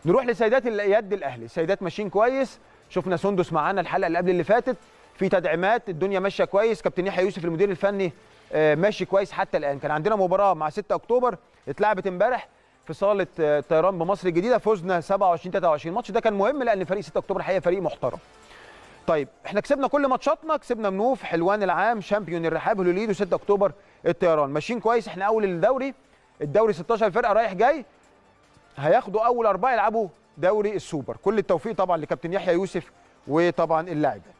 نروح لسيدات اليد الاهلي سيدات ماشيين كويس شفنا سندس معانا الحلقه اللي قبل اللي فاتت في تدعيمات الدنيا ماشيه كويس كابتن يحيى يوسف المدير الفني آه، ماشي كويس حتى الان كان عندنا مباراه مع 6 اكتوبر اتلعبت امبارح في صاله آه، طيران بمصر الجديده فزنا 27 23 الماتش ده كان مهم لان فريق 6 اكتوبر الحقيقه فريق محترم طيب احنا كسبنا كل ماتشاتنا كسبنا منوف حلوان العام شامبيون الرحاب هلوليد و6 اكتوبر الطيران ماشيين كويس احنا اول الدوري الدوري 16 فرقه رايح جاي هياخدوا اول اربعه يلعبوا دوري السوبر كل التوفيق طبعا لكابتن يحيى يوسف وطبعا اللاعبات